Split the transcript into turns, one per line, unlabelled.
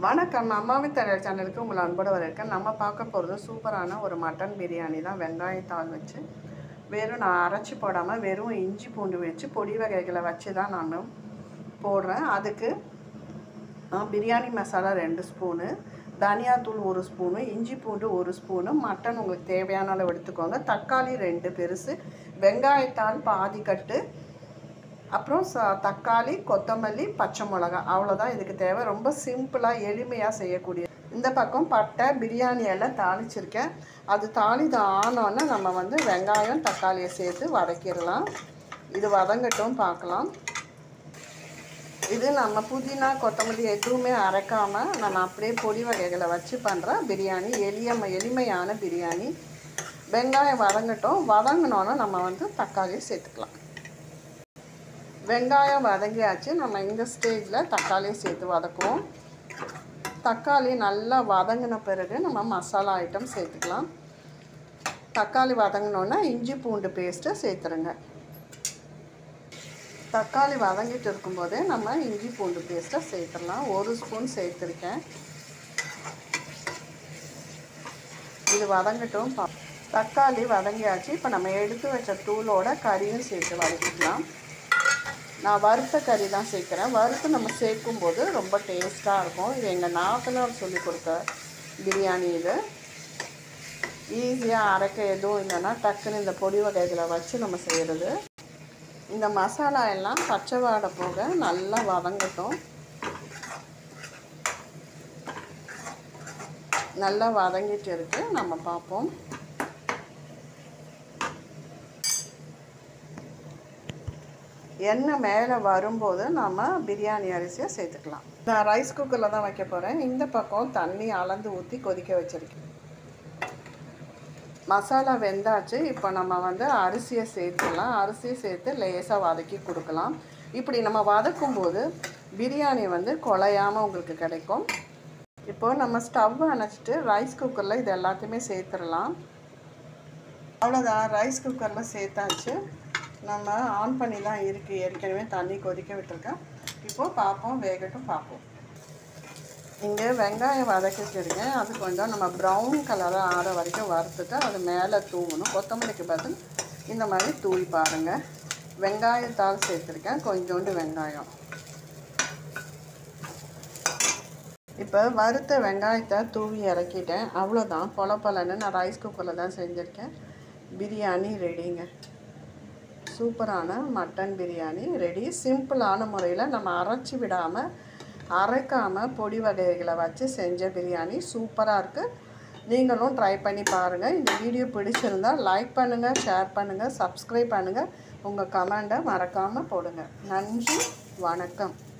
வணக்கம் அம்மாவின் தகவல் சேனலுக்கு உங்களை அன்போடு வரவேற்கேன் நம்ம பார்க்க போகிறது சூப்பரான ஒரு மட்டன் பிரியாணி தான் வெங்காயத்தாள் வச்சு வெறும் நான் அரைச்சி போடாமல் வெறும் இஞ்சி பூண்டு வச்சு பொடி வகைகளை வச்சு தான் நான் போடுறேன் அதுக்கு ஆ, பிரியாணி மசாலா ரெண்டு ஸ்பூனு தனியாத்தூள் ஒரு ஸ்பூனு இஞ்சி பூண்டு ஒரு ஸ்பூனு மட்டன் உங்களுக்கு தேவையான அளவு எடுத்துக்கோங்க தக்காளி ரெண்டு பெருசு வெங்காயத்தாள் பாதி கட்டு அப்புறம் ச தக்காளி கொத்தமல்லி பச்சை மிளகா அவ்வளோதான் இதுக்கு தேவை ரொம்ப சிம்பிளாக எளிமையாக செய்யக்கூடிய இந்த பக்கம் பட்டை பிரியாணி எல்லாம் தாளிச்சிருக்கேன் அது தாளிது ஆனோன்னே நம்ம வந்து வெங்காயம் தக்காளியை சேர்த்து வதக்கிடலாம் இது வதங்கட்டும் பார்க்கலாம் இது நம்ம புதினா கொத்தமல்லி எதுவுமே அரைக்காமல் நம்ம அப்படியே பொடி வகைகளை வச்சு பண்ணுற பிரியாணி எளிய எளிமையான பிரியாணி வெங்காயம் வதங்கட்டும் வதங்கினோன்னே நம்ம வந்து தக்காளியை சேர்த்துக்கலாம் வெங்காயம் வதங்கியாச்சு நம்ம இந்த ஸ்டேஜில் தக்காளியை சேர்த்து வதக்குவோம் தக்காளி நல்லா வதங்கின பிறகு நம்ம மசாலா ஐட்டம் சேர்த்துக்கலாம் தக்காளி வதங்கினோன்னா இஞ்சி பூண்டு பேஸ்ட்டை சேர்த்துருங்க தக்காளி வதங்கிட்டு இருக்கும்போதே நம்ம இஞ்சி பூண்டு பேஸ்ட்டை சேர்த்துடலாம் ஒரு ஸ்பூன் சேர்த்துருக்கேன் இது வதங்கட்டும் பா தக்காளி வதங்கியாச்சு இப்போ நம்ம எடுத்து வச்ச தூளோட கறியும் சேர்த்து வதக்கிக்கலாம் நான் வறுத்த கறி தான் சேர்க்குறேன் வறுத்து நம்ம சேர்க்கும்போது ரொம்ப டேஸ்ட்டாக இருக்கும் இது எங்கள் நாத்தனார் சொல்லி கொடுத்த பிரியாணி இது ஈஸியாக அரைக்க எதுவும் இல்லைன்னா டக்குன்னு இந்த பொடி வகைகளை வச்சு நம்ம செய்கிறது இந்த மசாலா எல்லாம் பச்சை வாடை போக நல்லா வதங்கட்டும் நல்லா வதங்கிட்டு இருக்கு நம்ம பார்ப்போம் எண்ணெய் மேலே வரும்போது நம்ம பிரியாணி அரிசியை சேர்த்துக்கலாம் நான் ரைஸ் குக்கரில் தான் வைக்க போகிறேன் இந்த பக்கம் தண்ணி அளந்து ஊற்றி கொதிக்க வச்சுருக்கேன் மசாலா வெந்தாச்சு இப்போ நம்ம வந்து அரிசியை சேர்த்துக்கலாம் அரிசியை சேர்த்து லேசாக வதக்கி கொடுக்கலாம் இப்படி நம்ம வதக்கும்போது பிரியாணி வந்து குலையாமல் உங்களுக்கு கிடைக்கும் இப்போது நம்ம ஸ்டவ் அணைச்சிட்டு ரைஸ் குக்கரில் இது எல்லாத்தையுமே சேர்த்துடலாம் அவ்வளோதான் ரைஸ் குக்கரில் சேர்த்தாச்சு நம்ம ஆன் பண்ணி தான் இருக்குது ஏற்கனவே தண்ணி கொதிக்க விட்டுருக்கேன் இப்போது பார்ப்போம் வேகட்டும் பார்ப்போம் இங்கே வெங்காயம் வதக்கிட்டு இருக்கேன் அது கொஞ்சம் நம்ம ப்ரௌன் கலராக ஆற வரைக்கும் வறுத்துட்டு அது மேலே தூவணும் கொத்தமல்லிக்கு பதில் இந்த மாதிரி தூவி பாருங்கள் வெங்காயத்தால் சேர்த்துருக்கேன் கொஞ்சோண்டு வெங்காயம் இப்போ வறுத்த வெங்காயத்தை தூவி இறக்கிட்டேன் அவ்வளோதான் பொல பொலன்னு நான் ரைஸ் குக்கரில் தான் செஞ்சுருக்கேன் பிரியாணி ரெடிங்க சூப்பரான மட்டன் பிரியாணி ரெடி சிம்பிளான முறையில் நம்ம அரைச்சி விடாமல் அரைக்காமல் பொடி வகைகளை வச்சு செஞ்ச பிரியாணி சூப்பராக இருக்குது நீங்களும் ட்ரை பண்ணி பாருங்கள் இந்த வீடியோ பிடிச்சிருந்தால் லைக் பண்ணுங்கள் ஷேர் பண்ணுங்கள் சப்ஸ்கிரைப் பண்ணுங்கள் உங்கள் கமெண்ட்டை மறக்காமல் போடுங்க நன்றி வணக்கம்